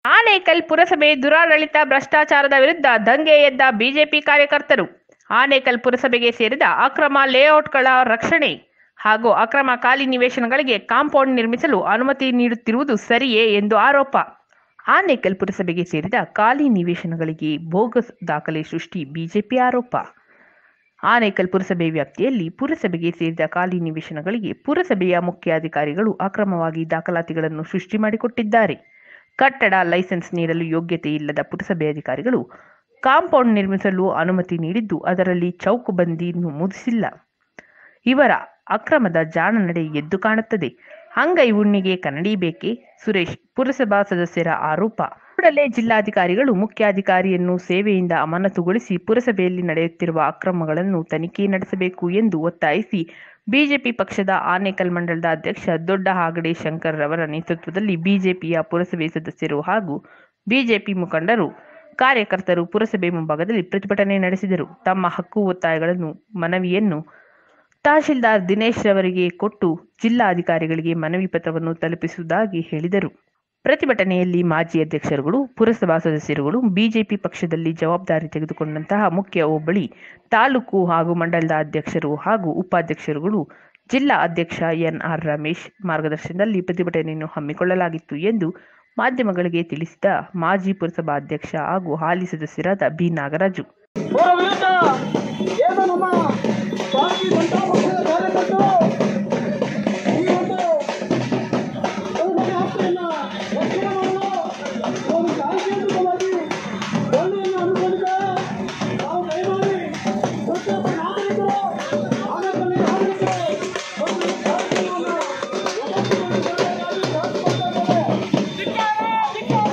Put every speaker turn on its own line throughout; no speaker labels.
ಆನೇಕಲ್ ಪುರಸಭೆ ದುರಾಡಳಿತ ಭ್ರಷ್ಟಾಚಾರದ ವಿರುದ್ಧ ದಂಗೆ ಎದ್ದ ಬಿಜೆಪಿ ಕಾರ್ಯಕರ್ತರು ಆನೇಕಲ್ ಪುರಸಭೆಗೆ ಸೇರಿದ ಅಕ್ರಮ ಲೇಔಟ್ಗಳ ರಕ್ಷಣೆ ಹಾಗೂ ಅಕ್ರಮ ಖಾಲಿ ನಿವೇಶನಗಳಿಗೆ ಕಾಂಪೌಂಡ್ ನಿರ್ಮಿಸಲು ಅನುಮತಿ ನೀಡುತ್ತಿರುವುದು ಸರಿಯೇ ಎಂದು ಆರೋಪ ಆನೇಕಲ್ ಪುರಸಭೆಗೆ ಸೇರಿದ ಖಾಲಿ ನಿವೇಶನಗಳಿಗೆ ಬೋಗಸ್ ದಾಖಲೆ ಸೃಷ್ಟಿ ಬಿಜೆಪಿ ಆರೋಪ ಆನೇಕಲ್ ಪುರಸಭೆ ವ್ಯಾಪ್ತಿಯಲ್ಲಿ ಪುರಸಭೆಗೆ ಸೇರಿದ ಖಾಲಿ ನಿವೇಶನಗಳಿಗೆ ಪುರಸಭೆಯ ಮುಖ್ಯಾಧಿಕಾರಿಗಳು ಅಕ್ರಮವಾಗಿ ದಾಖಲಾತಿಗಳನ್ನು ಸೃಷ್ಟಿ ಮಾಡಿಕೊಟ್ಟಿದ್ದಾರೆ ಕಟ್ಟಡ ಲೈಸೆನ್ಸ್ ನೀಡಲು ಯೋಗ್ಯತೆ ಇಲ್ಲದ ಪುರಸಭೆ ಅಧಿಕಾರಿಗಳು ಕಾಂಪೌಂಡ್ ನಿರ್ಮಿಸಲು ಅನುಮತಿ ನೀಡಿದ್ದು ಅದರಲ್ಲಿ ಚೌಕುಬಂದಿ ನಮೂದಿಸಿಲ್ಲ ಇವರ ಅಕ್ರಮದ ಜಾಣ ನಡೆ ಎದ್ದು ಕಾಣುತ್ತದೆ ಅಂಗೈ ಉಣ್ಣಿಗೆ ಕನ್ನಡಿ ಬೇಕೆ ಸುರೇಶ್ ಪುರಸಭಾ ಸದಸ್ಯರ ಆರೋಪ ಕೂಡಲೇ ಜಿಲ್ಲಾಧಿಕಾರಿಗಳು ಮುಖ್ಯಾಧಿಕಾರಿಯನ್ನು ಸೇವೆಯಿಂದ ಅಮಾನತುಗೊಳಿಸಿ ಪುರಸಭೆಯಲ್ಲಿ ನಡೆಯುತ್ತಿರುವ ಅಕ್ರಮಗಳನ್ನು ತನಿಖೆ ನಡೆಸಬೇಕು ಎಂದು ಒತ್ತಾಯಿಸಿ ಬಿಜೆಪಿ ಪಕ್ಷದ ಆನೇಕಲ್ ಮಂಡಲದ ಅಧ್ಯಕ್ಷ ದೊಡ್ಡ ಹಾಗಡೆ ಶಂಕರ್ ರವರ ನೇತೃತ್ವದಲ್ಲಿ ಬಿಜೆಪಿಯ ಪುರಸಭೆ ಸದಸ್ಯರು ಹಾಗೂ ಬಿಜೆಪಿ ಮುಖಂಡರು ಕಾರ್ಯಕರ್ತರು ಪುರಸಭೆ ಮುಂಭಾಗದಲ್ಲಿ ಪ್ರತಿಭಟನೆ ನಡೆಸಿದರು ತಮ್ಮ ಹಕ್ಕು ಒತ್ತಾಯಗಳನ್ನು ಮನವಿಯನ್ನು ತಹಶೀಲ್ದಾರ್ ದಿನೇಶ್ ರವರಿಗೆ ಕೊಟ್ಟು ಜಿಲ್ಲಾಧಿಕಾರಿಗಳಿಗೆ ಮನವಿ ಪತ್ರವನ್ನು ತಲುಪಿಸುವುದಾಗಿ ಹೇಳಿದರು ಪ್ರತಿಭಟನೆಯಲ್ಲಿ ಮಾಜಿ ಅಧ್ಯಕ್ಷರುಗಳು ಪುರಸಭಾ ಸದಸ್ಯರುಗಳು ಬಿಜೆಪಿ ಪಕ್ಷದಲ್ಲಿ ಜವಾಬ್ದಾರಿ ತೆಗೆದುಕೊಂಡಂತಹ ಮುಖ್ಯ ಹೋಬಳಿ ತಾಲೂಕು ಹಾಗೂ ಮಂಡಲದ ಅಧ್ಯಕ್ಷರು ಹಾಗೂ ಉಪಾಧ್ಯಕ್ಷರುಗಳು ಜಿಲ್ಲಾ ಅಧ್ಯಕ್ಷ ಎನ್ಆರ್ ರಮೇಶ್ ಮಾರ್ಗದರ್ಶನದಲ್ಲಿ ಪ್ರತಿಭಟನೆಯನ್ನು ಹಮ್ಮಿಕೊಳ್ಳಲಾಗಿತ್ತು ಎಂದು ಮಾಧ್ಯಮಗಳಿಗೆ ತಿಳಿಸಿದ ಮಾಜಿ ಪುರಸಭಾ ಅಧ್ಯಕ್ಷ ಹಾಗೂ ಹಾಲಿ ಸದಸ್ಯರಾದ ಬಿ ನಾಗರಾಜು
ಅವರ ವಿರುದ್ಧ ಏನು ನಮ್ಮ ಭಾರತೀಯ ಜನತಾ ಪಕ್ಷದ ಕಾರ್ಯಕರ್ತರು ಈ ಒಂದು ಬಹುಮತ ಹಕ್ಕನ್ನ ರಕ್ಷಣೆ ಮಾಡಲು ಒಂದು ಸಾಂಕೇತಿಕವಾಗಿ ಧರಣಿಯನ್ನು ಹಮ್ಮಿಕೊಂಡಿದ್ದಾರೆ ನಾವು ದಯಮಾಡಿ ಪ್ರತಿಯೊಬ್ಬ ನಾಗರಿಕರು ಆಮೇಲೆ ನಾಗರಿಕರು ಒಂದು ಕಾರ್ಯಕ್ರಮವನ್ನು ಯಶಸ್ವಿಗೊಳಿಸಬೇಕಾಗಿ ಪ್ರಾರ್ಥಿಸುತ್ತೇವೆ.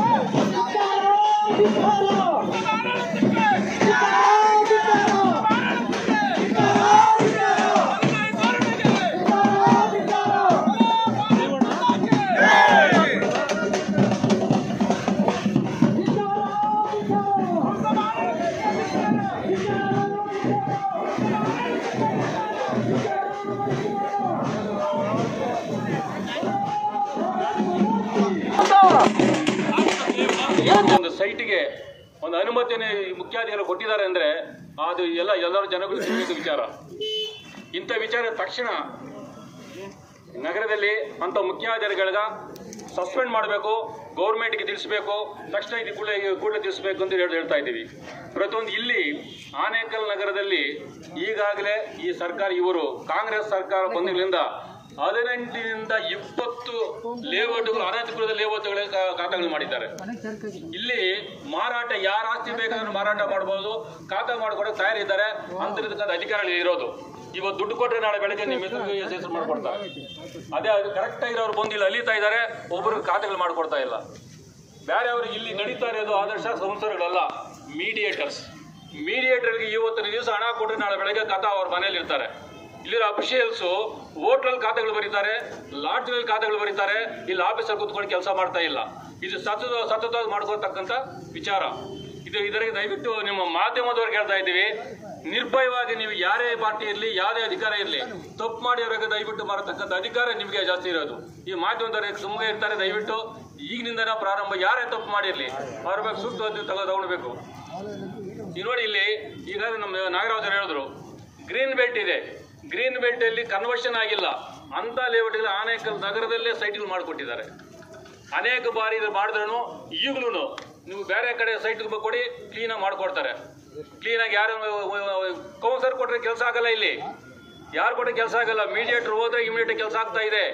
ಒಂದು ಸೈಟ್ಗೆ ಒಂದು ಅನುಮತಿಯನ್ನು ಈ ಮುಖ್ಯಾಧಿಕಾರಿ ಕೊಟ್ಟಿದ್ದಾರೆ ಅಂದ್ರೆ ಅದು ಎಲ್ಲ ಎಲ್ಲರ ಜನಗಳು ತಿಳಿದ ವಿಚಾರ ಇಂಥ ವಿಚಾರ ತಕ್ಷಣ ನಗರದಲ್ಲಿ ಅಂತ ಮುಖ್ಯಾಧಿಕಾರಿಗಳಗ ಸಸ್ಪೆಂಡ್ ಮಾಡಬೇಕು ಗೌರ್ಮೆಂಟ್ಗೆ ತಿಳಿಸ್ಬೇಕು ತಕ್ಷಣ ಇದು ಕೂಡಲೇ ಕೂಡಲೇ ತಿಳಿಸ್ಬೇಕು ಅಂತ ಹೇಳಿ ಹೇಳ್ತಾ ಇದ್ದೀವಿ ಪ್ರತಿಯೊಂದು ಇಲ್ಲಿ ಆನೇಕಲ್ ನಗರದಲ್ಲಿ ಈಗಾಗಲೇ ಈ ಸರ್ಕಾರ ಇವರು ಕಾಂಗ್ರೆಸ್ ಸರ್ಕಾರ ಬಂದಿದ್ದರಿಂದ ಹದಿನೆಂಟರಿಂದ ಇಪ್ಪತ್ತು ಲೇಔಟ್ಗಳು ಅನಧಿಕೃತ ಲೇಔಟ್ಗಳ ಖಾತೆಗಳು ಮಾಡಿದ್ದಾರೆ ಇಲ್ಲಿ ಮಾರಾಟ ಯಾರ ಆಸ್ತಿ ಬೇಕಾದ್ರೂ ಮಾರಾಟ ಮಾಡಬಹುದು ಖಾತಾ ಮಾಡ್ಕೊಡಕ್ಕೆ ತಯಾರಿದ್ದಾರೆ ಅಂತಕ್ಕಂಥ ಅಧಿಕಾರಿಗಳು ಇರೋದು ಇವತ್ತು ದುಡ್ಡು ಕೊಟ್ಟರೆ ನಾಳೆ ಬೆಳಗ್ಗೆ ನಿಮ್ಮ ಹೆಸರು ಹೆಸರು ಮಾಡ್ಕೊಡ್ತಾರೆ ಅದೇ ಅದು ಕರೆಕ್ಟ್ ಆಗಿರೋರು ಬಂದು ಇಲ್ಲಿ ಅಲಿತಾ ಇದ್ದಾರೆ ಒಬ್ಬರಿಗೆ ಖಾತೆಗಳು ಮಾಡ್ಕೊಡ್ತಾ ಇಲ್ಲ ಬೇರೆ ಅವ್ರಿಗೆ ಇಲ್ಲಿ ನಡೀತಾ ಇರೋದು ಆದರ್ಶ ಸಂಸ್ಥೆಗಳಲ್ಲ ಮೀಡಿಯೇಟರ್ಸ್ ಮೀಡಿಯೇಟರ್ಗೆ ಇವತ್ತಿನ ದಿವಸ ಹಣ ಕೊಟ್ಟರೆ ನಾಳೆ ಬೆಳಗ್ಗೆ ಖಾತಾ ಅವ್ರ ಮನೇಲಿ ಇರ್ತಾರೆ ಇಲ್ಲಿರೋ ಅಫಿಷಿಯಲ್ಸು ಹೋಟ್ಲಲ್ಲಿ ಖಾತೆಗಳು ಬರೀತಾರೆ ಲಾಡ್ಜ್ಗಳಲ್ಲಿ ಖಾತೆಗಳು ಬರೀತಾರೆ ಇಲ್ಲಿ ಆಫೀಸಲ್ಲಿ ಕೂತ್ಕೊಂಡು ಕೆಲಸ ಮಾಡ್ತಾ ಇಲ್ಲ ಇದು ಸತತ ಸತತವಾಗಿ ಮಾಡ್ಕೊಳ್ತಕ್ಕಂಥ ವಿಚಾರ ಇದು ಇದರಿಗೆ ದಯವಿಟ್ಟು ನಿಮ್ಮ ಮಾಧ್ಯಮದವ್ರಿಗೆ ಹೇಳ್ತಾ ಇದ್ದೀವಿ ನಿರ್ಭಯವಾಗಿ ನೀವು ಯಾರೇ ಪಾರ್ಟಿ ಇರಲಿ ಯಾವುದೇ ಅಧಿಕಾರ ಇರಲಿ ತಪ್ಪು ಮಾಡಿರೋರಿಗೆ ದಯವಿಟ್ಟು ಮಾಡತಕ್ಕಂಥ ಅಧಿಕಾರ ನಿಮಗೆ ಜಾಸ್ತಿ ಇರೋದು ಈ ಮಾಧ್ಯಮದವ್ರಿಗೆ ಸುಮ್ಮನೆ ಇರ್ತಾರೆ ದಯವಿಟ್ಟು ಈಗಿನಿಂದನೇ ಪ್ರಾರಂಭ ಯಾರೇ ತಪ್ಪು ಮಾಡಿರಲಿ ಅವ್ರ ಬಗ್ಗೆ ಸೂಕ್ತ ತಗೋ ತಗೊಳ್ಬೇಕು ಈಗ ನೋಡಿ ಇಲ್ಲಿ ಈಗ ನಮ್ಮ ನಾಗರಾಜ್ ಅವ್ರು ಹೇಳಿದ್ರು ಗ್ರೀನ್ ಬೆಲ್ಟ್ ಇದೆ ಗ್ರೀನ್ ಬೆಲ್ಟ್ ಅಲ್ಲಿ ಕನ್ವರ್ಷನ್ ಆಗಿಲ್ಲ ಅಂತ ಲೇಔಟ್ಗಳು ಆನೇಕಲ್ ನಗರದಲ್ಲೇ ಸೈಟ್ಗಳು ಮಾಡಿಕೊಟ್ಟಿದ್ದಾರೆ ಅನೇಕ ಬಾರಿ ಇದು ಮಾಡಿದ್ರು ಈಗಲೂ ನೀವು ಬೇರೆ ಕಡೆ ಸೈಟ್ ಕೊಡಿ ಕ್ಲೀನಾಗಿ ಮಾಡಿಕೊಡ್ತಾರೆ ಕ್ಲೀನಾಗಿ ಯಾರು ಕೌನ್ಸರ್ ಕೊಟ್ಟರೆ ಕೆಲಸ ಆಗಲ್ಲ ಇಲ್ಲಿ ಯಾರು ಕೊಟ್ಟರೆ ಕೆಲಸ ಆಗಲ್ಲ ಮೀಡಿಯೇಟರ್ ಹೋದ್ರೆ ಇಮಿಡಿಯೇಟ್ ಕೆಲಸ ಆಗ್ತಾ ಇದೆ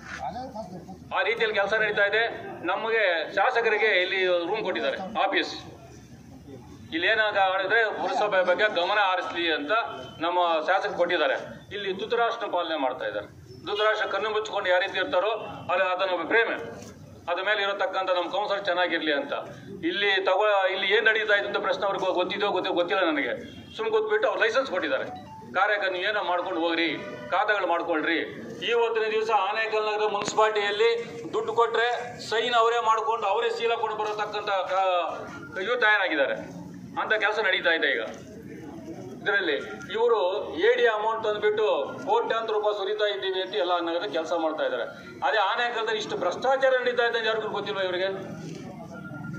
ಆ ರೀತಿಯಲ್ಲಿ ಕೆಲಸ ನಡೀತಾ ಇದೆ ನಮಗೆ ಶಾಸಕರಿಗೆ ಇಲ್ಲಿ ರೂಮ್ ಕೊಟ್ಟಿದ್ದಾರೆ ಆಫೀಸ್ ಇಲ್ಲಿ ಏನಾಗ ಮಾಡಿದ್ರೆ ಪುರಸಭೆ ಬಗ್ಗೆ ಗಮನ ಹರಿಸಲಿ ಅಂತ ನಮ್ಮ ಶಾಸಕ ಕೊಟ್ಟಿದ್ದಾರೆ ಇಲ್ಲಿ ಧೃತರಾಷ್ಟ್ರ ಪಾಲನೆ ಮಾಡ್ತಾ ಇದ್ದಾರೆ ಧೃತರಾಷ್ಟ್ರ ಕಣ್ಣು ಮುಚ್ಚಿಕೊಂಡು ಯಾವ ರೀತಿ ಇರ್ತಾರೋ ಅದು ಅದನ್ನು ಪ್ರೇಮ ಅದ ಮೇಲೆ ಇರತಕ್ಕಂಥ ನಮ್ಮ ಕೌನ್ಸರ್ ಚೆನ್ನಾಗಿರ್ಲಿ ಅಂತ ಇಲ್ಲಿ ತಗೋ ಇಲ್ಲಿ ಏನು ನಡೀತಾ ಇದೆ ಅಂತ ಪ್ರಶ್ನೆ ಅವ್ರಿಗೆ ಗೊತ್ತಿದೋ ಗೊತ್ತಿಲ್ಲ ಗೊತ್ತಿಲ್ಲ ನನಗೆ ಸುಮ್ಮನೆ ಗೊತ್ಬಿಟ್ಟು ಅವ್ರು ಲೈಸೆನ್ಸ್ ಕೊಟ್ಟಿದ್ದಾರೆ ಕಾರ್ಯಕ್ಕೆ ನೀವೇನೋ ಮಾಡ್ಕೊಂಡು ಹೋಗ್ರಿ ಖಾತೆಗಳು ಮಾಡ್ಕೊಳ್ರಿ ಇವತ್ತಿನ ದಿವಸ ಆನೇಕಲ್ ನಗರ ಮುನ್ಸಿಪಾಲ್ಟಿಯಲ್ಲಿ ದುಡ್ಡು ಕೊಟ್ಟರೆ ಸೈನ್ ಅವರೇ ಮಾಡ್ಕೊಂಡು ಅವರೇ ಶೀಲ ಕೊಂಡು ಬರತಕ್ಕಂಥ ಕ- ಇವ್ರು ತಯಾರಾಗಿದ್ದಾರೆ ಅಂತ ಕೆಲಸ ನಡೀತಾ ಇದೆ ಈಗ ಇದರಲ್ಲಿ ಇವರು ಎಡಿ ಅಮೌಂಟ್ ತಂದ್ಬಿಟ್ಟು ಕೋಟ್ಯಾಂತರ ರೂಪಾಯಿ ಸುರಿತಾ ಇದ್ದೀವಿ ಅಂತ ಎಲ್ಲ ನಗರ ಕೆಲಸ ಮಾಡ್ತಾ ಇದ್ದಾರೆ ಅದೇ ಆನೇಕಲ್ದಲ್ಲಿ ಇಷ್ಟು ಭ್ರಷ್ಟಾಚಾರ ನಡೀತಾ ಇದೆ ಅಂತ ಯಾರಿಗೂ ಗೊತ್ತಿಲ್ವಾ ಇವರಿಗೆ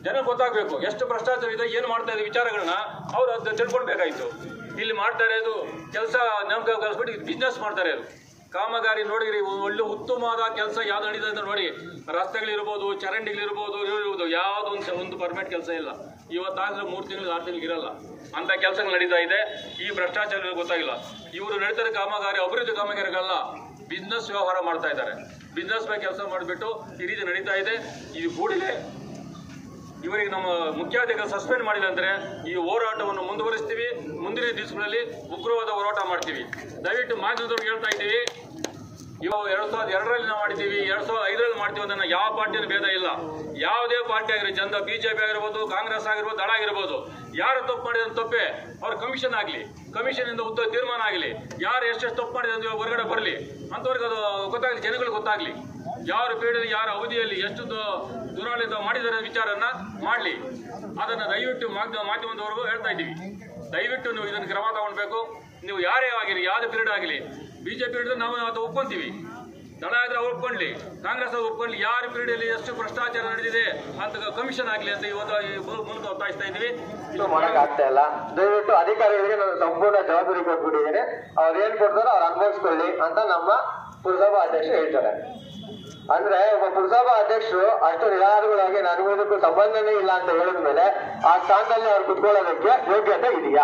ಜನ ಗೊತ್ತಾಗಬೇಕು ಎಷ್ಟು ಭ್ರಷ್ಟಾಚಾರ ಇದೆ ಏನು ಮಾಡ್ತಾ ಇದೆ ವಿಚಾರಗಳನ್ನ ಅವ್ರು ಅದು ತಿಳ್ಕೊಳ್ಬೇಕಾಯ್ತು ಇಲ್ಲಿ ಮಾಡ್ತಾ ಇರೋದು ಕೆಲಸ ನಮ್ಗೆ ಕಲಿಸ್ಬಿಟ್ಟು ಬಿಸ್ನೆಸ್ ಮಾಡ್ತಾರೆ ಅದು ಕಾಮಗಾರಿ ನೋಡಿರಿ ಒಳ್ಳೆ ಉತ್ತಮವಾದ ಕೆಲಸ ಯಾವ್ದು ನಡೀತದೆ ಅಂತ ನೋಡಿ ರಸ್ತೆಗಳಿರ್ಬೋದು ಚರಂಡಿಗಳಿರ್ಬೋದು ಇರ್ಬೋದು ಯಾವ್ದು ಒಂದು ಒಂದು ಪರ್ಮನೆಂಟ್ ಕೆಲಸ ಇಲ್ಲ ಇವತ್ತಾದ್ರೆ ಮೂರು ತಿಂಗಳು ಆರು ತಿಂಗಳು ಇರಲ್ಲ ಅಂತ ಕೆಲಸಗಳು ನಡೀತಾ ಇದೆ ಈ ಭ್ರಷ್ಟಾಚಾರ ಗೊತ್ತಾಗಿಲ್ಲ ಇವರು ನಡೀತಾರೆ ಕಾಮಗಾರಿ ಅಭಿವೃದ್ಧಿ ಕಾಮಗಾರಿಗಳಲ್ಲ ಬಿಸ್ನೆಸ್ ವ್ಯವಹಾರ ಮಾಡ್ತಾ ಇದ್ದಾರೆ ಬಿಸ್ನೆಸ್ ಮೇಲೆ ಕೆಲಸ ಮಾಡಿಬಿಟ್ಟು ಈ ರೀತಿ ನಡೀತಾ ಇದೆ ಇದು ಕೂಡಲೇ ಇವರಿಗೆ ನಮ್ಮ ಮುಖ್ಯಾಧಿಕಾರಿ ಸಸ್ಪೆಂಡ್ ಮಾಡಿಲ್ಲ ಅಂದ್ರೆ ಈ ಹೋರಾಟವನ್ನು ಮುಂದುವರಿಸ್ತೀವಿ ಮುಂದಿನ ದಿವಸಗಳಲ್ಲಿ ಉಗ್ರವಾದ ಹೋರಾಟ ಮಾಡ್ತೀವಿ ದಯವಿಟ್ಟು ಮಾಧ್ಯಮದವ್ರಿಗೆ ಹೇಳ್ತಾ ಇದ್ದೀವಿ ಇವಾಗ ಎರಡ್ ಸಾವಿರದ ಎರಡರಲ್ಲಿ ನಾವು ಮಾಡಿದ್ದೀವಿ ಎರಡ್ ಸಾವಿರದ ಐದರಲ್ಲಿ ಮಾಡ್ತೀವಿ ಅದನ್ನ ಯಾವ ಪಾರ್ಟಿಯಲ್ಲಿ ಭೇದ ಇಲ್ಲ ಯಾವುದೇ ಪಾರ್ಟಿ ಆಗಿರೋ ಜನತಾ ಬಿಜೆಪಿ ಆಗಿರ್ಬೋದು ಕಾಂಗ್ರೆಸ್ ಆಗಿರ್ಬೋದು ದಳ ಆಗಿರ್ಬೋದು ಯಾರು ತಪ್ಪು ಮಾಡಿದ ತಪ್ಪೆ ಅವ್ರ ಕಮಿಷನ್ ಆಗಲಿ ಕಮಿಷನ್ ಇಂದ ಉದ್ದ ತೀರ್ಮಾನ ಆಗಲಿ ಯಾರು ಎಷ್ಟೆಷ್ಟು ತಪ್ಪು ಮಾಡಿದ ಅಂತ ಹೊರಗಡೆ ಬರಲಿ ಅಂತವ್ರಿಗೆ ಅದು ಗೊತ್ತಾಗಲಿ ಜನಗಳಿಗೆ ಗೊತ್ತಾಗ್ಲಿ ಯಾರ ಪೀಳಿಗೆ ಯಾರ ಅವಧಿಯಲ್ಲಿ ಎಷ್ಟು ದು- ದುರಾಡಳಿತ ಮಾಡಿದ್ದಾರೆ ವಿಚಾರನ ಮಾಡಲಿ ಅದನ್ನ ದಯವಿಟ್ಟು ಮಾಧ್ಯಮ ಮಾಧ್ಯಮದವರೆಗೂ ಹೇಳ್ತಾ ಇದ್ದೀವಿ ದಯವಿಟ್ಟು ನೀವು ಇದನ್ನು ಕ್ರಮ ತಗೊಳ್ಬೇಕು ನೀವು ಯಾರೇ ಆಗಿರಿ ಯಾವುದೇ ಪೀರಿಯಡ್ ಆಗಲಿ ಬಿಜೆಪಿ ಹಿಡಿದ್ರೆ ನಾವು ಅದು ಒಪ್ಕೊಂತೀವಿ ದಳ ಇದ್ರೆ ಅವ್ರು ಒಪ್ಕೊಳ್ಳಿ ಕಾಂಗ್ರೆಸ್ ಅವ್ರು ಒಪ್ಕೊಳ್ಳಿ ಯಾರ ಪೀರಿಯಡಲ್ಲಿ ಎಷ್ಟು ಭ್ರಷ್ಟಾಚಾರ ನಡೆದಿದೆ ಅಂತ ಕಮಿಷನ್ ಆಗಲಿ ಅಂತ ಇವತ್ತು ಈ ಮೂ- ಮೂಲಕ ಒತ್ತಾಯಿಸ್ತಾ ಇದ್ದೀವಿ
ಇದು ಮಾಡಕ್ ಆಗ್ತಾ ಇಲ್ಲ ದಯವಿಟ್ಟು ಅಧಿಕಾರಿಗಳಿಗೆ ನಾನು ಸಂಪೂರ್ಣ ಜವಾಬ್ದಾರಿ ಕೊಟ್ಬಿಟ್ಟಿದ್ದೀನಿ ಅವ್ರು ಏನ್ ಕೊಡ್ತಾರೋ ಅವ್ರು ಅನುಭವಿಸ್ಕೊಳ್ಳಿ ಅಂತ ನಮ್ಮ ಪುರಸಭಾ ಅಧ್ಯಕ್ಷರು ಹೇಳ್ತಾರೆ ಅಂದ್ರೆ ಒಬ್ಬ ಪುರಸಭಾ ಅಧ್ಯಕ್ಷರು ಅಷ್ಟು ನಿರಾಧಾರಗಳಾಗಿ ನನಗೂ ಇದಕ್ಕೂ ಸಂಬಂಧನೇ ಇಲ್ಲ ಅಂತ ಹೇಳಿದ್ಮೇಲೆ ಆ ಸ್ಥಾನದಲ್ಲಿ ಅವ್ರು ಕುತ್ಕೊಳ್ಳೋದಕ್ಕೆ ಯೋಗ್ಯತೆ ಇದೆಯಾ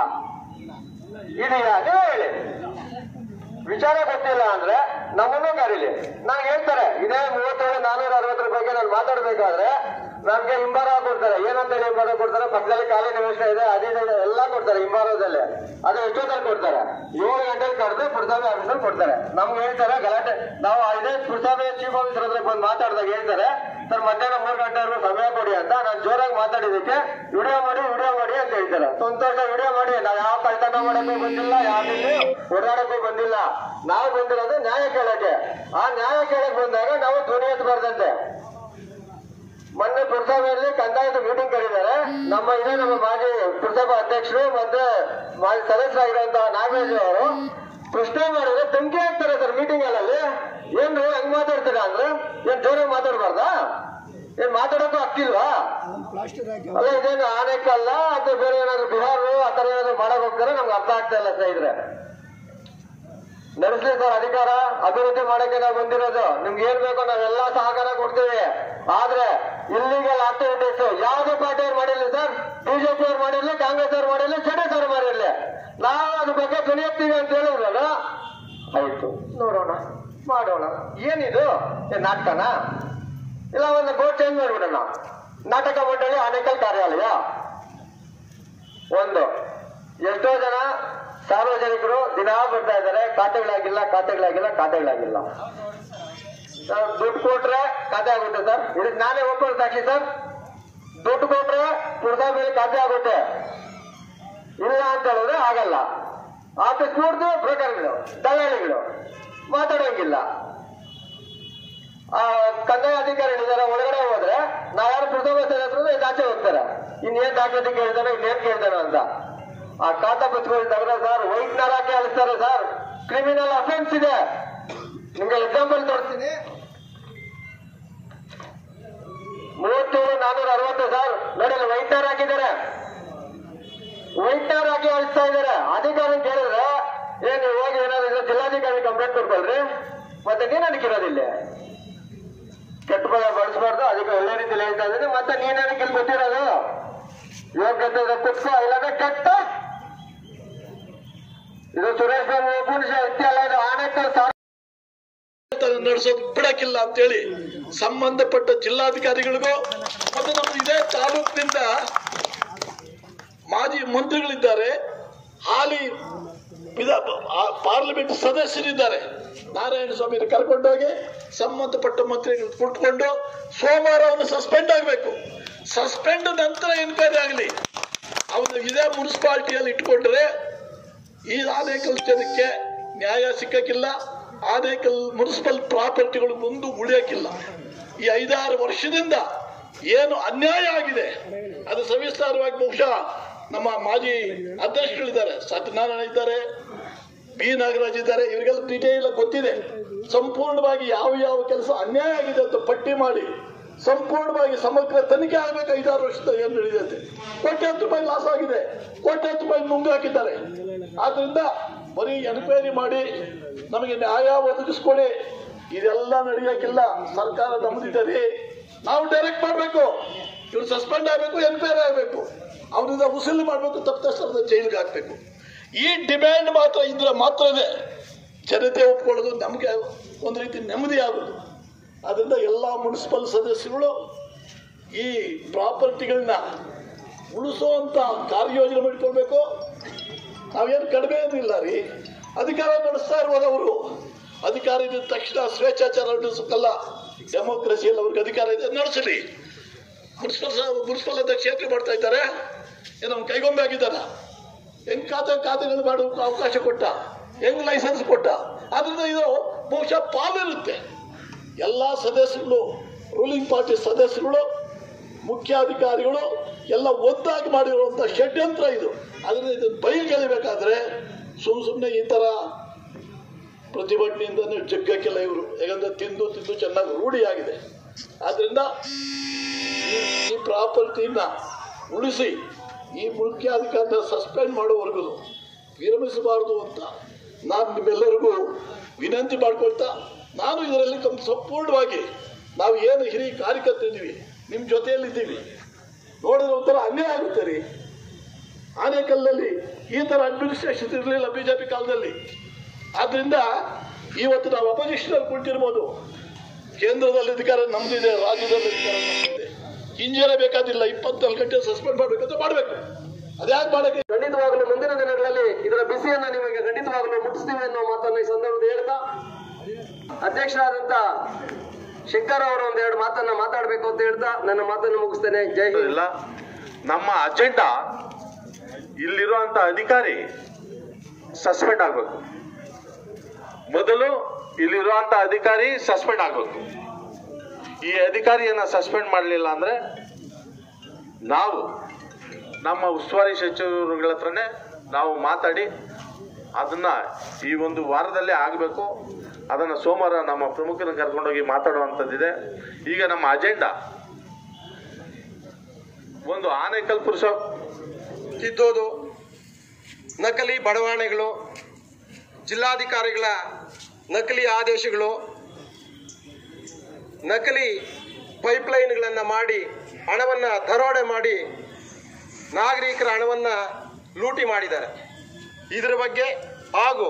ಇದೆಯಾ ನೀವು ಹೇಳಿ ವಿಚಾರ ಗೊತ್ತಿಲ್ಲ ಅಂದ್ರೆ ನಮ್ಮನ್ನು ಕರೀಲಿ ನಾನು ಹೇಳ್ತಾರೆ ಇದೇ ಮೂವತ್ತೇಳು ನಾನೂರ ಅರವತ್ತರ ಬಗ್ಗೆ ನಾನು ಮಾತಾಡ್ಬೇಕಾದ್ರೆ ನಮ್ಗೆ ಹಿಂಬಾರ ಕೊಡ್ತಾರೆ ಏನಂತೇಳಿ ಹಿಂಬಾರ ಕೊಡ್ತಾರೆ ಪಕ್ಕದಲ್ಲಿ ಖಾಲಿ ನಿವೇಶನ ಇದೆ ಅದಿದೆ ಇದೆ, ಎಲ್ಲ ಕೊಡ್ತಾರೆ ಹಿಂಬಾರದಲ್ಲಿ ಅದು ಎಷ್ಟೊತ್ತಲ್ಲಿ ಕೊಡ್ತಾರೆ ಏಳು ಗಂಟೆಗೆ ಕರೆದು ಪುರಸಭೆ ಆಫೀಸಲ್ಲಿ ಕೊಡ್ತಾರೆ ನಮ್ಗೆ ಹೇಳ್ತಾರೆ ಗಲಾಟೆ ನಾವು ಇದೇ ಪುರಸಭೆ ಚೀಫ್ ಆಫೀಸರ್ ಹತ್ರ ಬಂದು ಮಾತಾಡಿದಾಗ ಹೇಳ್ತಾರೆ ಸರ್ ಮಧ್ಯಾಹ್ನ ಮೂರು ಗಂಟೆವರೆಗೂ ಸಮಯ ಕೊಡಿ ಅಂತ ನಾನು ಜೋರಾಗಿ ಮಾತಾಡಿದಕ್ಕೆ ವಿಡಿಯೋ ಮಾಡಿ ವಿಡಿಯೋ ಮಾಡಿ ಅಂತ ಹೇಳ್ತಾರೆ ಸಂತೋಷ ವಿಡಿಯೋ ಮಾಡಿ ನಾವು ಯಾವ ಕಳ್ತನ ಮಾಡಕ್ಕೂ ಬಂದಿಲ್ಲ ಯಾವ್ದಿಲ್ಲಿ ಓಡಾಡಕ್ಕೂ ಬಂದಿಲ್ಲ ನಾವು ಬಂದಿರೋದು ನ್ಯಾಯ ಕೇಳಕ್ಕೆ ಆ ನ್ಯಾಯ ಕೇಳಕ್ ಬಂದಾಗ ನಾವು ಧ್ವನಿ ಎತ್ತಬಾರ್ದಂತೆ ಮೊನ್ನೆ ಪುರಸಭೆಯಲ್ಲಿ ಕಂದಾಯದ ಮೀಟಿಂಗ್ ಕರೀತಾರೆ ನಮ್ಮ ಇದೇ ನಮ್ಮ ಮಾಜಿ ಪುರಸಭಾ ಅಧ್ಯಕ್ಷರು ಮತ್ತೆ ಮಾಜಿ ಸದಸ್ಯರಾಗಿರುವಂತಹ ನಾಗರಾಜ್ ಅವರು ಪ್ರಶ್ನೆ ಮಾಡಿದ್ರೆ ಧಮಕಿ ಹಾಕ್ತಾರೆ ಸರ್ ಮೀಟಿಂಗ್ ಅಲ್ಲಿ ಏನ್ರಿ ಹಂಗ್ ಮಾತಾಡ್ತೀರಾ ಅಂದ್ರೆ ಏನ್ ಜೋರಾಗಿ ಮಾತಾಡ್ಬಾರ್ದಾ ಏನ್ ಮಾತಾಡೋಕ್ಕೂ ಹಕ್ಕಿಲ್ವಾ ಅಲ್ಲ ಇದೇನು ಆನೆಕಲ್ಲ ಅಥವಾ ಬೇರೆ ಏನಾದ್ರು ಬಿಹಾರ ಆ ತರ ಏನಾದ್ರು ಮಾಡಕ್ ಹೋಗ್ತಾರೆ ನಮ್ಗೆ ಅರ್ಥ ಆಗ್ತಾ ಇಲ್ಲ ಸ್ನೇಹಿತರೆ ನಡೆಸ್ಲಿ ಸರ್ ಅಧಿಕಾರ ಅಭಿವೃದ್ಧಿ ಮಾಡಕ್ಕೆ ನಾವು ಬಂದಿರೋದು ನಿಮ್ಗೆ ಏನ್ ಬೇಕೋ ನಾವೆಲ್ಲ ಸಹಕಾರ ಕೊಡ್ತೀವಿ ಆದ್ರೆ ಇಲ್ಲಿಗಲ್ ಆಕ್ಟಿವಿಟೀಸ್ ಯಾವ್ದು ಪಾರ್ಟಿ ಅವ್ರು ಮಾಡಿರ್ಲಿ ಸರ್ ಬಿಜೆಪಿ ಅವ್ರು ಮಾಡಿರ್ಲಿ ಕಾಂಗ್ರೆಸ್ ಅವ್ರು ಮಾಡಿರ್ಲಿ ಜೆಡಿಎಸ್ ಅವ್ರು ಮಾಡಿರ್ಲಿ ನಾವು ಅದ್ರ ಬಗ್ಗೆ ಧ್ವನಿ ಎತ್ತೀವಿ ಅಂತ ಹೇಳಿದ್ರಲ್ಲ ಆಯ್ತು ನೋಡೋಣ ಮಾಡೋಣ ಏನಿದು ಏನ್ ನಾಟಕನಾ ಇಲ್ಲ ಒಂದು ಬೋರ್ಡ್ ಚೇಂಜ್ ಮಾಡ್ಬಿಡೋಣ ನಾಟಕ ಮಂಡಳಿ ಆನೇಕಲ್ ಕಾರ್ಯಾಲಯ ಒಂದು ಎಷ್ಟೋ ಜನ ಸಾರ್ವಜನಿಕರು ದಿನ ಬರ್ತಾ ಇದ್ದಾರೆ ಖಾತೆಗಳಾಗಿಲ್ಲ ಖಾತೆಗಳಾಗಿಲ್ಲ ಖಾತೆಗಳಾಗಿಲ್ಲ ಸರ್ ದುಡ್ಡು ಕೊಟ್ರೆ ಖಾತೆ ಆಗುತ್ತೆ ಸರ್ ಇದಕ್ಕೆ ನಾನೇ ಒಪ್ಪಿಗೆ ಸಾಕ್ಷಿ ಸರ್ ದುಡ್ಡು ಕೊಟ್ರೆ ಪುರಸಭೆಯಲ್ಲಿ ಖಾತೆ ಆಗುತ್ತೆ ಇಲ್ಲ ಅಂತ ಹೇಳಿದ್ರೆ ಆಗಲ್ಲ ಆಫೀಸ್ ಕೂಡ್ದು ಬ್ರೋಕರ್ಗಳು ದಲ್ಲಾಳಿಗಳು ಮಾತಾಡೋಂಗಿಲ್ಲ ಆ ಕಂದಾಯ ಅಧಿಕಾರಿಗಳಿದ್ದಾರೆ ಒಳಗಡೆ ಹೋದ್ರೆ ನಾವ್ ಯಾರು ಪುರಸಭೆ ಸದಸ್ಯರು ಇದು ಆಚೆ ಹೋಗ್ತಾರೆ ಇನ್ನೇನ್ ದಾಖಲಾತಿ ಕೇಳ್ತಾನೆ ಇನ್ನೇನ್ ಕೇಳ್ತಾನೆ ಅಂತ ಆ ಖಾತಾ ಪುಸ್ತಕಗಳು ತೆಗೆದ್ರೆ ಸರ್ ವೈಟ್ ನರಾಕೆ ಅಳಿಸ್ತಾರೆ ಸರ್ ಕ್ರಿಮಿನಲ್ ಅಫೆನ್ಸ್ ಇದೆ ನಿಮ್ಗೆ ಎಕ್ಸಾಂಪಲ್ ತೋರಿಸ್ತೀನಿ ಮೂವತ್ತೇಳು ನಾನೂರ ಅರವತ್ತು ಸರ್ ನೋಡಿ ಅಲ್ಲಿ ವೈಟ್ ನರ್ ಹಾಕಿದ್ದಾರೆ ವೈಟ್ ನರ್ ಹಾಕಿ ಅಳಿಸ್ತಾ ಇದ್ದಾರೆ ಅಧಿಕಾರಿ ಕೇಳಿದ್ರೆ ಏನ್ ಹೋಗಿ ಏನಾದ್ರು ಇದ್ರೆ ಜಿಲ್ಲಾಧಿಕಾರಿ ಕಂಪ್ಲೇಂಟ್ ಕೊಡ್ಕೊಳ್ರಿ ಮತ್ತೆ ನೀನ್ ಅದಕ್ಕೆ ಇರೋದಿಲ್ಲ ಕೆಟ್ಟ ಪದ ಬಳಸಬಾರ್ದು ಅದಕ್ಕೆ ಒಳ್ಳೆ ರೀತಿಯಲ್ಲಿ ಹೇಳ್ತಾ ಇದ್ದೀನಿ ಮತ್ತೆ ನೀನ್ ಏನಕ್ಕೆ ಇಲ್ಲಿ ಗೊತ್ತಿರೋದು ಯೋಗ್ಯತೆ ಇದ್ರೆ ಕುತ್ಕೋ ಇಲ್ಲಾಂದ್ರೆ ಕೆಟ್ಟ ಇದು ಸುರೇಶ್ ಬಾಬು ಪುರುಷ ವ್ಯಕ್ತಿ ಅಲ್ಲ ಇದು ಆನೇಕಲ್ ಸಾರ್
ನಡೆಸೋದು ಬಿಡಕ್ಕಿಲ್ಲ ಅಂತೇಳಿ ಸಂಬಂಧಪಟ್ಟ ಜಿಲ್ಲಾಧಿಕಾರಿಗಳಿಗೂ ಮತ್ತು ನಮ್ಮ ಇದೇ ತಾಲೂಕಿನಿಂದ ಮಾಜಿ ಮಂತ್ರಿಗಳಿದ್ದಾರೆ ಹಾಲಿ ವಿಧಾ ಆ- ಪಾರ್ಲಿಮೆಂಟ್ ಸದಸ್ಯರಿದ್ದಾರೆ ನಾರಾಯಣ ಸ್ವಾಮಿ ಕರ್ಕೊಂಡೋಗಿ ಸಂಬಂಧಪಟ್ಟ ಮಂತ್ರಿಗಳು ಕುಟ್ಕೊಂಡು ಸೋಮವಾರ ಅವನು ಸಸ್ಪೆಂಡ್ ಆಗಬೇಕು ಸಸ್ಪೆಂಡ್ ನಂತರ ಎನ್ಕ್ವೈರಿ ಆಗಲಿ ಅವನು ಇದೇ ಮುನ್ಸಿಪಾಲ್ಟಿಯಲ್ಲಿ ಇಟ್ಕೊಂಡ್ರೆ ಈ ಆನೇಕಲ್ ಜನಕ್ಕೆ ನ್ಯಾಯ ಸಿಕ್ಕಕ್ಕಿಲ್ಲ ಆನೇಕಲ್ ಮುನ್ಸಿಪಲ್ ಪ್ರಾಪರ್ಟಿಗಳು ಮುಂದೆ ಉಳಿಯಕ್ಕಿಲ್ಲ ಈ ಐದಾರು ವರ್ಷದಿಂದ ಏನು ಅನ್ಯಾಯ ಆಗಿದೆ ಅದು ಸವಿಸ್ತಾರವಾಗಿ ಬಹುಶಃ ನಮ್ಮ ಮಾಜಿ ಅಧ್ಯಕ್ಷಗಳಿದ್ದಾರೆ ಸತ್ಯನಾರಾಯಣ ಇದ್ದಾರೆ ಬಿ ನಾಗರಾಜ್ ಇದ್ದಾರೆ ಇವರಿಗೆಲ್ಲ ಡೀಟೇಲ್ ಗೊತ್ತಿದೆ ಸಂಪೂರ್ಣವಾಗಿ ಯಾವ ಯಾವ ಕೆಲಸ ಅನ್ಯಾಯ ಆಗಿದೆ ಅಂತ ಪಟ್ಟಿ ಮಾಡಿ ಸಂಪೂರ್ಣವಾಗಿ ಸಮಗ್ರ ತನಿಖೆ ಆಗಬೇಕು ಐದಾರು ವರ್ಷದ ಏನು ನಡೆಯುತ್ತೆ ಕೋಟ್ಯಾಂತರ ರೂಪಾಯಿ ಲಾಸ್ ಆಗಿದೆ ಕೋಟ್ಯಾಂತರ ರೂಪಾಯಿ ನುಂಗು ಹಾಕಿದ್ದಾರೆ ಆದ್ರಿಂದ ಬರೀ ಎನ್ಕ್ವೈರಿ ಮಾಡಿ ನಮಗೆ ನ್ಯಾಯ ಒದಗಿಸ್ಕೊಡಿ ಇದೆಲ್ಲ ನಡೆಯೋಕ್ಕಿಲ್ಲ ಸರ್ಕಾರ ನಮ್ದಿದೆ ನಾವು ಡೈರೆಕ್ಟ್ ಮಾಡಬೇಕು ಇವ್ರು ಸಸ್ಪೆಂಡ್ ಆಗಬೇಕು ಎನ್ಕ್ವೈರಿ ಆಗಬೇಕು ಅವರಿಂದ ಉಸಿಲು ಮಾಡಬೇಕು ತಪ್ಪಿತಸ್ಥರದ ಜೈಲಿಗೆ ಹಾಕಬೇಕು ಈ ಡಿಮ್ಯಾಂಡ್ ಮಾತ್ರ ಇದ್ರೆ ಮಾತ್ರನೇ ಜನತೆ ಒಪ್ಕೊಳ್ಳೋದು ನಮಗೆ ಒಂದು ರೀತಿ ನೆಮ್ಮದಿ ಆಗೋದು ಅದರಿಂದ ಎಲ್ಲ ಮುನ್ಸಿಪಲ್ ಸದಸ್ಯರುಗಳು ಈ ಪ್ರಾಪರ್ಟಿಗಳನ್ನ ಉಳಿಸುವಂತ ಕಾರ್ಯಯೋಜನೆ ಮಾಡಿಕೊಳ್ಬೇಕು ನಾವೇನು ಕಡಿಮೆ ಏನಿಲ್ಲ ರೀ ಅಧಿಕಾರ ನಡೆಸ್ತಾ ಇರುವವರು ಅಧಿಕಾರ ಇದ್ದ ತಕ್ಷಣ ಸ್ವೇಚ್ಛಾಚಾರ ನಡೆಸೋಕ್ಕಲ್ಲ ಡೆಮೋಕ್ರಸಿಯಲ್ಲಿ ಅವ್ರಿಗೆ ಅಧಿಕಾರ ಇದೆ ನಡೆಸಲಿ ಮುನ್ಸಿಪಲ್ ಮುನ್ಸಿಪಲ್ ಅಧ್ಯಕ್ಷ ಏಕೆ ಮಾಡ್ತಾ ಇದ್ದಾರೆ ಏನೋ ಅವ್ನು ಕೈಗೊಂಬೆ ಆಗಿದ್ದಾರ ಹೆಂಗ್ ಖಾತೆ ಖಾತೆಗಳು ಮಾಡೋಕೆ ಅವಕಾಶ ಕೊಟ್ಟ ಹೆಂಗ್ ಲೈಸೆನ್ಸ್ ಕೊಟ್ಟ ಆದ್ರಿಂದ ಇದು ಬಹುಶಃ ಪಾಲಿರುತ್ತೆ ಎಲ್ಲ ಸದಸ್ಯರುಗಳು ರೂಲಿಂಗ್ ಪಾರ್ಟಿ ಸದಸ್ಯರುಗಳು ಮುಖ್ಯಾಧಿಕಾರಿಗಳು ಎಲ್ಲ ಒದ್ದಾಗಿ ಮಾಡಿರುವಂಥ ಷಡ್ಯಂತ್ರ ಇದು ಅದರಿಂದ ಇದನ್ನು ಬಯಲಿಗೆಳಿಬೇಕಾದ್ರೆ ಸುಮ್ ಸುಮ್ಮನೆ ಈ ಥರ ಪ್ರತಿಭಟನೆಯಿಂದನೇ ಜಗ್ಗಕ್ಕೆಲ್ಲ ಇವರು ಯಾಕಂದ್ರೆ ತಿಂದು ತಿಂದು ಚೆನ್ನಾಗಿ ರೂಢಿಯಾಗಿದೆ ಆದ್ರಿಂದ ಈ ಈ ಪ್ರಾಪರ್ಟಿನ ಉಳಿಸಿ ಈ ಮುಖ್ಯಾಧಿಕಾರಿನ ಸಸ್ಪೆಂಡ್ ಮಾಡುವವರೆಗೂ ವಿರಮಿಸಬಾರದು ಅಂತ ನಾನು ನಿಮ್ಮೆಲ್ಲರಿಗೂ ವಿನಂತಿ ಮಾಡ್ಕೊಳ್ತಾ ನಾನು ಇದರಲ್ಲಿ ಕಂ ಸಂಪೂರ್ಣವಾಗಿ ನಾವು ಏನು ಹಿರಿಯ ಕಾರ್ಯಕರ್ತರಿದ್ದೀವಿ ನಿಮ್ಮ ಜೊತೆಯಲ್ಲಿದ್ದೀವಿ ನೋಡಿದ್ರೆ ಒಂಥರ ಅನ್ಯಾಯ ಆಗುತ್ತೆ ರೀ ಆನೇಕಲ್ಲಲ್ಲಿ ಈ ಥರ ಅಡ್ಮಿನಿಸ್ಟ್ರೇಷನ್ ಇರಲಿಲ್ಲ ಬಿ ಜೆ ಪಿ ಕಾಲದಲ್ಲಿ ಆದ್ರಿಂದ ಇವತ್ತು ನಾವು ಅಪೋಸಿಷನ್ ಕುಳಿತಿರ್ಬೋದು ಕೇಂದ್ರದಲ್ಲಿ ಅಧಿಕಾರ ನಮ್ದಿದೆ ರಾಜ್ಯದಲ್ಲಿ ಅಧಿಕಾರ ನಮ್ದಿದೆ ಹಿಂಜೇನೆ ಬೇಕಾದಿಲ್ಲ ಇಪ್ಪತ್ನಾಲ್ಕು ಗಂಟೆ ಸಸ್ಪೆಂಡ್ ಮಾಡ್ಬೇಕಂತ ಮಾಡಬೇಕು ಅದ್ಯಾಕೆ ಮಾಡಕ್ಕೆ
ಖಂಡಿತವಾಗಲೂ ಮುಂದಿನ ದಿನಗಳಲ್ಲಿ ಇದರ ಬಿಸಿಯನ್ನ ನಿಮಗೆ ಖಂಡಿತವಾಗಲೂ ಮುಟ್ಟಿಸ್ತೀವಿ ಅನ್ನೋ ಮಾತನ್ನು ಈ ಸಂದರ್ಭದಲ್ಲಿ ಹೇಳ್ತಾ ಅಧ್ಯಕ್ಷರಾದಂತ ಶಂಕರ್ ಅವರು ಒಂದೆರಡು ಮಾತನ್ನ ಮಾತಾಡಬೇಕು ಅಂತ ಹೇಳ್ತಾ ನನ್ನ ಮಾತನ್ನು ಮುಗಿಸ್ತೇನೆ ಜೈ ಹಿಂದ್
ಇಲ್ಲ ನಮ್ಮ ಅಜೆಂಡಾ ಇಲ್ಲಿರುವಂತ ಅಧಿಕಾರಿ ಸಸ್ಪೆಂಡ್ ಆಗಬೇಕು ಮೊದಲು ಇಲ್ಲಿರುವಂತ ಅಧಿಕಾರಿ ಸಸ್ಪೆಂಡ್ ಆಗಬೇಕು ಈ ಅಧಿಕಾರಿಯನ್ನ ಸಸ್ಪೆಂಡ್ ಮಾಡಲಿಲ್ಲ ಅಂದ್ರೆ ನಾವು ನಮ್ಮ ಉಸ್ತುವಾರಿ ಸಚಿವರುಗಳ ಹತ್ರನೇ ನಾವು ಮಾತಾಡಿ ಅದನ್ನ ಈ ಒಂದು ವಾರದಲ್ಲೇ ಆಗಬೇಕು ಅದನ್ನ ಸೋಮವಾರ ನಮ್ಮ ಪ್ರಮುಖರನ್ನ ಕರ್ಕೊಂಡೋಗಿ ಮಾತಾಡುವಂಥದ್ದಿದೆ ಈಗ ನಮ್ಮ ಅಜೆಂಡಾ ಒಂದು ಆನೇಕಲ್ ಪುರುಷ
ತಿದ್ದೋದು ನಕಲಿ ಬಡವಾಣೆಗಳು ಜಿಲ್ಲಾಧಿಕಾರಿಗಳ ನಕಲಿ ಆದೇಶಗಳು ನಕಲಿ ಪೈಪ್ಲೈನ್ಗಳನ್ನು ಮಾಡಿ ಹಣವನ್ನು ದರೋಡೆ ಮಾಡಿ ನಾಗರಿಕರ ಹಣವನ್ನು ಲೂಟಿ ಮಾಡಿದ್ದಾರೆ ಇದರ ಬಗ್ಗೆ ಹಾಗೂ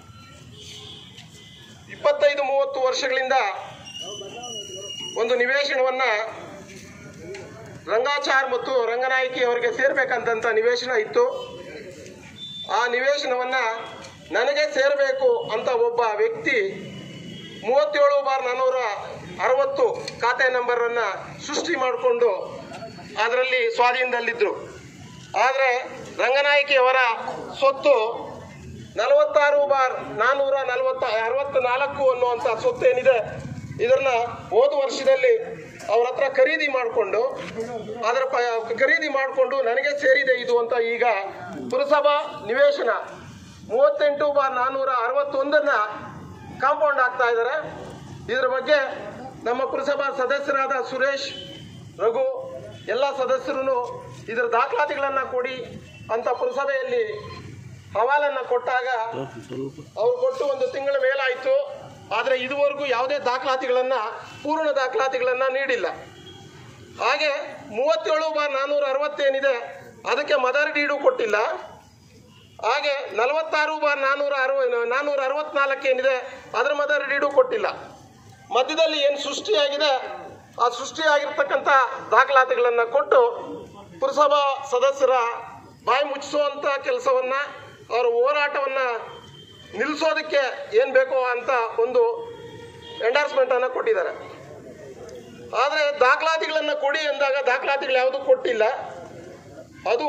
ಇಪ್ಪತ್ತೈದು ಮೂವತ್ತು ವರ್ಷಗಳಿಂದ ಒಂದು ನಿವೇಶನವನ್ನು ರಂಗಾಚಾರ್ ಮತ್ತು ರಂಗನಾಯಕಿ ಅವರಿಗೆ ಸೇರ್ಬೇಕಂತಂತ ನಿವೇಶನ ಇತ್ತು ಆ ನಿವೇಶನವನ್ನ ನನಗೆ ಸೇರಬೇಕು ಅಂತ ಒಬ್ಬ ವ್ಯಕ್ತಿ ಮೂವತ್ತೇಳು ಬಾರ್ ನಾನ್ನೂರ ಅರವತ್ತು ಖಾತೆ ನಂಬರನ್ನು ಸೃಷ್ಟಿ ಮಾಡಿಕೊಂಡು ಅದರಲ್ಲಿ ಸ್ವಾಧೀನದಲ್ಲಿದ್ದರು ಆದರೆ ರಂಗನಾಯಕಿಯವರ ಸ್ವತ್ತು ನಲವತ್ತಾರು ಬಾರ್ ನಾನ್ನೂರ ನಲವತ್ತ ಅರವತ್ತ ನಾಲ್ಕು ಅನ್ನುವಂಥ ಸ್ವತ್ತು ಏನಿದೆ ಇದನ್ನ ಹೋದ ವರ್ಷದಲ್ಲಿ ಅವ್ರ ಹತ್ರ ಖರೀದಿ ಮಾಡಿಕೊಂಡು ಅದರ ಪ ಖರೀದಿ ಮಾಡಿಕೊಂಡು ನನಗೆ ಸೇರಿದೆ ಇದು ಅಂತ ಈಗ ಪುರಸಭಾ ನಿವೇಶನ ಮೂವತ್ತೆಂಟು ಬಾರ್ ನಾನ್ನೂರ ಅರವತ್ತೊಂದನ್ನ ಕಾಂಪೌಂಡ್ ಆಗ್ತಾ ಇದ್ದಾರೆ ಇದರ ಬಗ್ಗೆ ನಮ್ಮ ಪುರಸಭಾ ಸದಸ್ಯರಾದ ಸುರೇಶ್ ರಘು ಎಲ್ಲ ಸದಸ್ಯರು ಇದರ ದಾಖಲಾತಿಗಳನ್ನು ಕೊಡಿ ಅಂತ ಪುರಸಭೆಯಲ್ಲಿ ಹವಾಲನ್ನು ಕೊಟ್ಟಾಗ ಅವ್ರು ಕೊಟ್ಟು ಒಂದು ತಿಂಗಳ ಮೇಲಾಯಿತು ಆದರೆ ಇದುವರೆಗೂ ಯಾವುದೇ ದಾಖಲಾತಿಗಳನ್ನು ಪೂರ್ಣ ದಾಖಲಾತಿಗಳನ್ನು ನೀಡಿಲ್ಲ ಹಾಗೆ ಮೂವತ್ತೇಳು ಬಾರ್ ನಾನ್ನೂರ ಅರವತ್ತೇನಿದೆ ಅದಕ್ಕೆ ಮದರ್ ಡೀಡು ಕೊಟ್ಟಿಲ್ಲ ಹಾಗೆ ನಲವತ್ತಾರು ಬಾರ್ ನಾನ್ನೂರ ಅರವ ನಾನ್ನೂರ ಅರವತ್ನಾಲ್ಕು ಏನಿದೆ ಅದರ ಮದರ್ ಡೀಡು ಕೊಟ್ಟಿಲ್ಲ ಮಧ್ಯದಲ್ಲಿ ಏನು ಸೃಷ್ಟಿಯಾಗಿದೆ ಆ ಸೃಷ್ಟಿಯಾಗಿರ್ತಕ್ಕಂಥ ದಾಖಲಾತಿಗಳನ್ನು ಕೊಟ್ಟು ಪುರಸಭಾ ಸದಸ್ಯರ ಬಾಯಿ ಮುಚ್ಚಿಸುವಂಥ ಕೆಲಸವನ್ನ ಅವರ ಹೋರಾಟವನ್ನ ನಿಲ್ಲಿಸೋದಕ್ಕೆ ಏನು ಬೇಕೋ ಅಂತ ಒಂದು ಎಂಡಾರ್ಸ್ಮೆಂಟ್ ಅನ್ನು ಕೊಟ್ಟಿದ್ದಾರೆ ಆದರೆ ದಾಖಲಾತಿಗಳನ್ನು ಕೊಡಿ ಎಂದಾಗ ದಾಖಲಾತಿಗಳು ಯಾವುದು ಕೊಟ್ಟಿಲ್ಲ ಅದು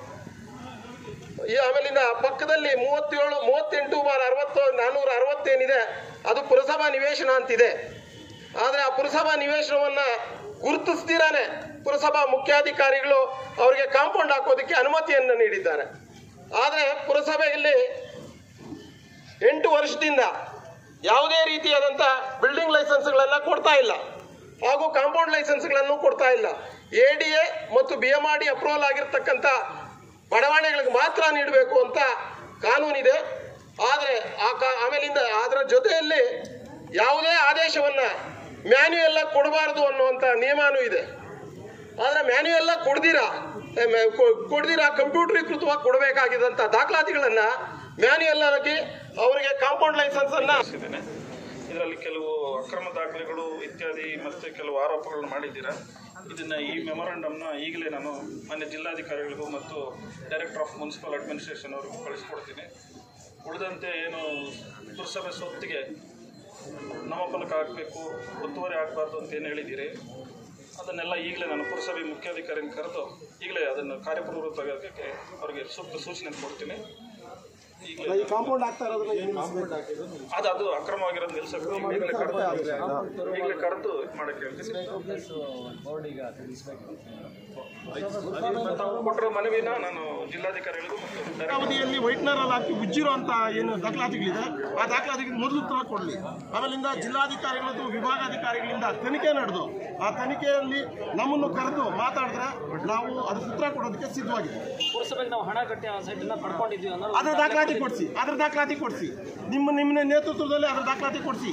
ಈ ಆಮೇಲಿಂದ ಪಕ್ಕದಲ್ಲಿ ಮೂವತ್ತೇಳು ಮೂವತ್ತೆಂಟು ಬಾರ್ ಅರವತ್ತು ನಾನ್ನೂರ ಅರವತ್ತೇನಿದೆ ಅದು ಪುರಸಭಾ ನಿವೇಶನ ಅಂತಿದೆ ಆದರೆ ಆ ಪುರಸಭಾ ನಿವೇಶನವನ್ನ ಗುರುತಿಸ್ದಿರಾನೆ ಪುರಸಭಾ ಮುಖ್ಯಾಧಿಕಾರಿಗಳು ಅವರಿಗೆ ಕಾಂಪೌಂಡ್ ಹಾಕೋದಕ್ಕೆ ಅನುಮತಿಯನ್ನು ನೀಡಿದ್ದಾರೆ ಆದರೆ ಪುರಸಭೆಯಲ್ಲಿ ಎಂಟು ವರ್ಷದಿಂದ ಯಾವುದೇ ರೀತಿಯಾದಂಥ ಬಿಲ್ಡಿಂಗ್ ಲೈಸೆನ್ಸ್ಗಳನ್ನು ಕೊಡ್ತಾ ಇಲ್ಲ ಹಾಗೂ ಕಾಂಪೌಂಡ್ ಲೈಸೆನ್ಸ್ಗಳನ್ನು ಕೊಡ್ತಾ ಇಲ್ಲ ಎ ಡಿ ಎ ಮತ್ತು B M R D approval ಆಗಿರ್ತಕ್ಕಂಥ ಬಡಾವಣೆಗಳಿಗೆ ಮಾತ್ರ ನೀಡಬೇಕು ಅಂತ ಕಾನೂನಿದೆ ಆದರೆ ಆ ಕಾ ಆಮೇಲಿಂದ ಅದರ ಜೊತೆಯಲ್ಲಿ ಯಾವುದೇ ಆದೇಶವನ್ನ ಮ್ಯಾನ್ಯುಯಲ್ ಆಗಿ ಕೊಡಬಾರದು ಅನ್ನುವಂಥ ನಿಯಮನೂ ಇದೆ ಆದರೆ ಮ್ಯಾನ್ಯುಯಲ್ ಆಗಿ ಕೊಡ್ದಿರಾ ಎ, ಮ- ಕೊ- ಕೊಡ್ದಿರಾ ಕಂಪ್ಯೂಟರೀಕೃತವಾಗಿ ಕೊಡಬೇಕಾಗಿದ್ದಂಥ ದಾಖಲಾತಿಗಳನ್ನ ಮ್ಯಾನ್ಯುಯಲ್ ಆಗಿ ಅವರಿಗೆ ಕಾಂಪೌಂಡ್ ಲೈಸೆನ್ಸ್ ಅನ್ನ
ಇದ್ದೇನೆ ಇದರಲ್ಲಿ ಕೆಲವು ಅಕ್ರಮ ದಾಖಲೆಗಳು ಇತ್ಯಾದಿ ಮತ್ತೆ ಕೆಲವು ಆರೋಪಗಳನ್ನು ಮಾಡಿದ್ದೀರಾ ಇದನ್ನ ಈ ಮೆಮೊರಂಡಮ್ನ ಈಗಲೇ ನಾನು ಮಾನ್ಯ ಜಿಲ್ಲಾಧಿಕಾರಿಗಳಿಗೂ ಮತ್ತು ಡೈರೆಕ್ಟರ್ ಆಫ್ ಮುನ್ಸಿಪಲ್ ಅಡ್ಮಿನಿಸ್ಟ್ರೇಷನ್ ಅವರಿಗೂ ಕಳಿಸ್ಕೊಡ್ತೀನಿ ಉಳಿದಂತೆ ಏನು ಪುರಸಭೆ ಸ್ವತ್ತಿಗೆ ನಾಮಫಲಕ ಹಾಕಬೇಕು ಒತ್ತುವರಿ ಆಗಬಾರ್ದು ಅಂತ ಏನು ಹೇಳಿದ್ದೀರಿ ಅದನ್ನೆಲ್ಲ ಈಗಲೇ ನಾನು ಪುರಸಭೆ ಮುಖ್ಯಾಧಿಕಾರಿನ ಕರೆದು ಈಗಲೇ ಅದನ್ನು ಕಾರ್ಯಪ್ರವೃತ್ತಕ್ಕೆ ಅವರಿಗೆ ಸೂಕ್ತ ಸೂಚನೆ ಕೊಡ್ತೀನಿ ಈಗಲೇ
ಕಾಂಪೌಂಡ್ ಆಗ್ತಾ ಇರೋದನ್ನ
ಅದು ಅದು ಅಕ್ರಮವಾಗಿರೋದು ನಿಲ್ಸಕ್ಕೆ ಈಗಲೇ ಕರೆದು ಈಗಲೇ ಕರೆದು ಮಾಡಕ್ಕೆ ಹೇಳ್ತೀನಿ ತಾವು ಕೊಟ್ಟಿರೋ ಮನವಿನ ನಾನು ಜಿಲ್ಲಾಧಿಕಾರಿಗಳಿಗೂ ಮತ್ತು ಡೈರೆಕ್ಟರ್
ಅವಧಿಯಲ್ಲಿ ವೈಟ್ನರ್ ಅಲ್ಲಿ ಹಾಕಿ ಉಜ್ಜಿರೋ ಅಂತ ಏನು ದಾಖಲಾತಿಗಳಿದೆ ಆ ದಾಖಲಾತಿಗೆ ಮೊದಲು ಉತ್ತರ ಕೊಡಲಿ ಆಮೇಲಿಂದ ಜಿಲ್ಲಾಧಿಕಾರಿಗಳದ್ದು ವಿಭಾಗಾಧಿಕಾರಿಗಳಿಂದ ತನಿಖೆ ನಡೆದು ಆ ತನಿಖೆಯಲ್ಲಿ ನಮ್ಮನ್ನು ಕರೆದು ಮಾತಾಡಿದ್ರೆ ನಾವು ಅದಕ್ಕೆ ಉತ್ತರ ಕೊಡೋದಕ್ಕೆ ಸಿದ್ಧವಾಗಿದೆ
ಪುರಸಭೆಗೆ ನಾವು ಹಣ ಕಟ್ಟಿ ಆ ಸೈಟನ್ನ ಪಡ್ಕೊಂಡಿದ್ವಿ ಅನ್ನೋ
ಅದ್ರ ದಾಖಲಾತಿ ಕೊಡಿಸಿ ಅದ್ರ ದಾಖಲಾತಿ ಕೊಡಿಸಿ ನಿಮ್ಮ ನಿಮ್ಮ ನೇತೃತ್ವದಲ್ಲಿ ಅದ್ರ ದಾಖಲಾತಿ ಕೊಡಿಸಿ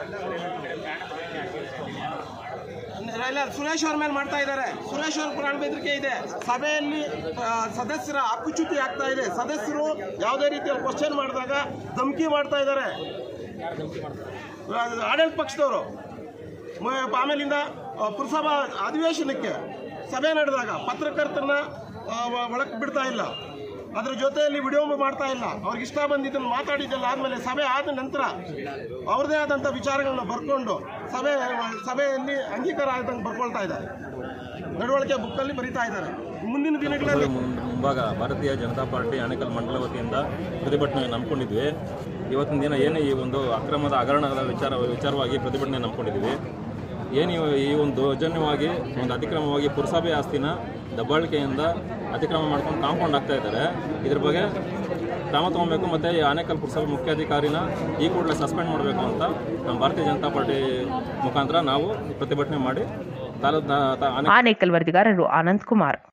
ಇಲ್ಲ ಸುರೇಶ್ ಅವ್ರ ಮೇಲೆ ಮಾಡ್ತಾ ಇದ್ದಾರೆ ಸುರೇಶ್ ಅವ್ರ ಪ್ರಾಣ ಬೆದರಿಕೆ ಇದೆ ಸಭೆಯಲ್ಲಿ ಆ, ಸದಸ್ಯರ ಹಕ್ಕುಚ್ಯುತಿ ಆಗ್ತಾ ಇದೆ ಸದಸ್ಯರು ಯಾವುದೇ ರೀತಿಯಲ್ಲಿ ಕ್ವಶನ್ ಮಾಡಿದಾಗ ಧಮಕಿ ಮಾಡ್ತಾ ಇದ್ದಾರೆ ಆ, ಆಡಳಿತ ಪಕ್ಷದವರು ಮ- ಆಮೇಲಿಂದ ಆ, ಪುರಸಭಾ ಅಧಿವೇಶನಕ್ಕೆ ಸಭೆ ನಡೆದಾಗ ಪತ್ರಕರ್ತರನ್ನ ಒಳಕ್ಕೆ ಬಿಡ್ತಾ ಇಲ್ಲ ಅದ್ರ ಜೊತೆಯಲ್ಲಿ ವಿಡಿಯೋ ಮಾಡ್ತಾ ಇಲ್ಲ ಅವ್ರಿಗೆ ಇಷ್ಟ ಬಂದಿದ್ದನ್ನು ಮಾತಾಡಿದ್ದೆಲ್ಲ ಆದಮೇಲೆ ಸಭೆ ಆದ ನಂತರ ಅವ್ರದೇ ಆದಂಥ ವಿಚಾರಗಳನ್ನ ಬರ್ಕೊಂಡು ಸಭೆ ಸಭೆಯಲ್ಲಿ ಅಂಗೀಕಾರ ಆದಂಗೆ ಬರ್ಕೊಳ್ತಾ ಇದ್ದಾರೆ ನಡವಳಿಕೆ ಬುಕ್ಕಲ್ಲಿ ಬರೀತಾ ಇದ್ದಾರೆ ಮುಂದಿನ ದಿನಗಳಲ್ಲಿ
ಮುಂಭಾಗ ಭಾರತೀಯ ಜನತಾ ಪಾರ್ಟಿ ಆನೇಕಲ್ ಮಂಡಲ ವತಿಯಿಂದ ಪ್ರತಿಭಟನೆ ನಂಬ್ಕೊಂಡಿದ್ವಿ ಇವತ್ತಿನ ದಿನ ಏನು ಈ ಒಂದು ಅಕ್ರಮದ ಹಗರಣದ ವಿಚಾರ ವಿಚಾರವಾಗಿ ಪ್ರತಿಭಟನೆ ನಂಬ್ಕೊಂಡಿದ್ವಿ ಏನು ಇವ- ಈ ಒಂದು ದೌರ್ಜನ್ಯವಾಗಿ ಒಂದು ಅತಿಕ್ರಮವಾಗಿ ಪುರಸಭೆ ಆಸ್ತಿನ ದಬ್ಬಾಳಿಕೆಯಿಂದ ಅತಿಕ್ರಮ ಮಾಡ್ಕೊಂಡು ಕಾಂಪೌಂಡ್ ಆಗ್ತಾ ಇದ್ದಾರೆ ಇದ್ರ ಬಗ್ಗೆ ಕ್ರಮ ತಗೊಬೇಕು ಮತ್ತು ಈ ಆನೇಕಲ್ ಪುರಸಭೆ ಮುಖ್ಯಾಧಿಕಾರಿನ ಈ ಕೂಡಲೇ ಸಸ್ಪೆಂಡ್ ಮಾಡಬೇಕು ಅಂತ ನಮ್ಮ ಭಾರತೀಯ ಜನತಾ ಪಾರ್ಟಿ ಮುಖಾಂತರ ನಾವು ಪ್ರತಿಭಟನೆ ಮಾಡಿ ತಾಲೂಕು
ಆನೇಕಲ್ ವರದಿಗಾರರು ಆನಂದ್ ಕುಮಾರ್